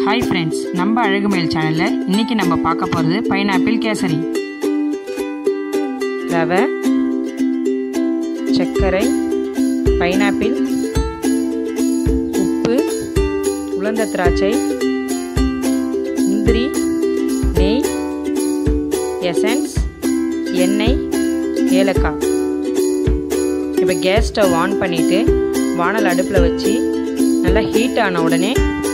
hi friends நம்ம அழகுமயில் சேனலில் இன்னைக்கு நம்ம பார்க்க போகிறது பைனாப்பிள் கேசரி ரவை சர்க்கரை பைனாப்பிள் உப்பு உலர்ந்த திராட்சை முந்திரி நெய் எசன்ஸ் எண்ணெய் ஏலக்காய் இப்போ கேஸ் ஸ்டவ் ஆன் பண்ணிவிட்டு வானல் அடுப்பில் வச்சு நல்லா ஹீட் ஆன உடனே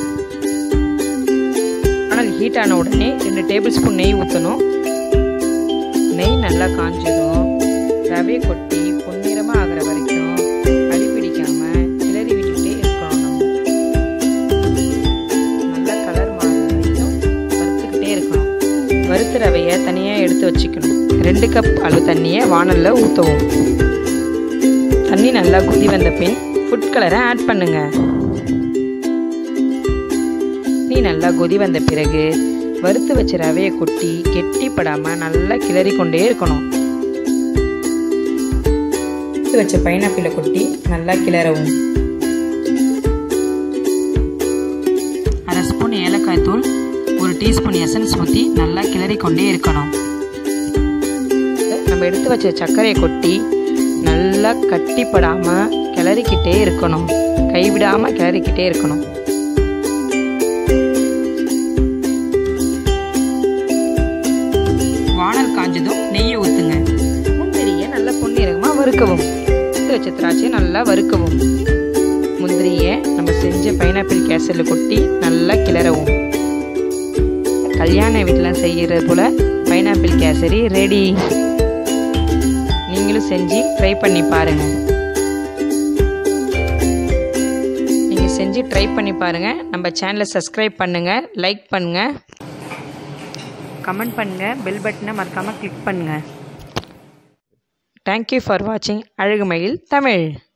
வானல் ஹீட் ஆன உடனே ரெண்டு டேபிள் ஸ்பூன் நெய் ஊற்றணும் நெய் நல்லா காஞ்சதும் ரவை கொட்டி பொன்னிறமாக ஆகிற வரைக்கும் அடி பிடிக்காமல் கிளறி விட்டுக்கிட்டே இருக்கணும் நம்ம நல்லா கலர் மாறுற வரைக்கும் வறுத்துக்கிட்டே இருக்கணும் வறுத்த ரவையை தனியாக எடுத்து வச்சுக்கணும் ரெண்டு கப் அளவு தண்ணியை வானலில் ஊற்றவும் தண்ணி நல்லா கொதி வந்த பின் ஃபுட் கலரை ஆட் பண்ணுங்க நீ நல்லா கொதி வந்த பிறகு வறுத்து வச்ச ரவையை கொட்டி கெட்டிப்படாமல் நல்லா கிளறி கொண்டே இருக்கணும் வறுத்து வச்ச பைனாப்பிளை கொட்டி நல்லா கிளறவும் அரை ஸ்பூன் ஏலக்காய் தூள் ஒரு டீஸ்பூன் எசன்ஸ் ஊற்றி நல்லா கிளறி கொண்டே இருக்கணும் நம்ம எடுத்து வச்ச சர்க்கரையை கொட்டி நல்லா கட்டிப்படாமல் கிளறிக்கிட்டே இருக்கணும் கைவிடாமல் கிளறிக்கிட்டே இருக்கணும் வானல் காஞ்சதும் நெய்யை ஊற்றுங்க முந்திரியை நல்லா பொன்னிறகமாக வறுக்கவும் எடுத்து வச்ச திராட்சையை நல்லா வறுக்கவும் முந்திரியை நம்ம செஞ்ச பைனாப்பிள் கேசரில் கொட்டி நல்லா கிளறவும் கல்யாண வீட்டில் செய்கிறது போல் பைனாப்பிள் கேசரி ரெடி நீங்களும் செஞ்சு ட்ரை பண்ணி பாருங்கள் நீங்கள் செஞ்சு ட்ரை பண்ணி பாருங்கள் நம்ம சேனலை சப்ஸ்கிரைப் பண்ணுங்கள் லைக் பண்ணுங்கள் கமெண்ட் பண்ணுங்கள் பெல் பட்டனை மறக்காமல் கிளிக் பண்ணுங்கள் தேங்க்யூ ஃபார் வாட்சிங் அழகுமயில் தமிழ்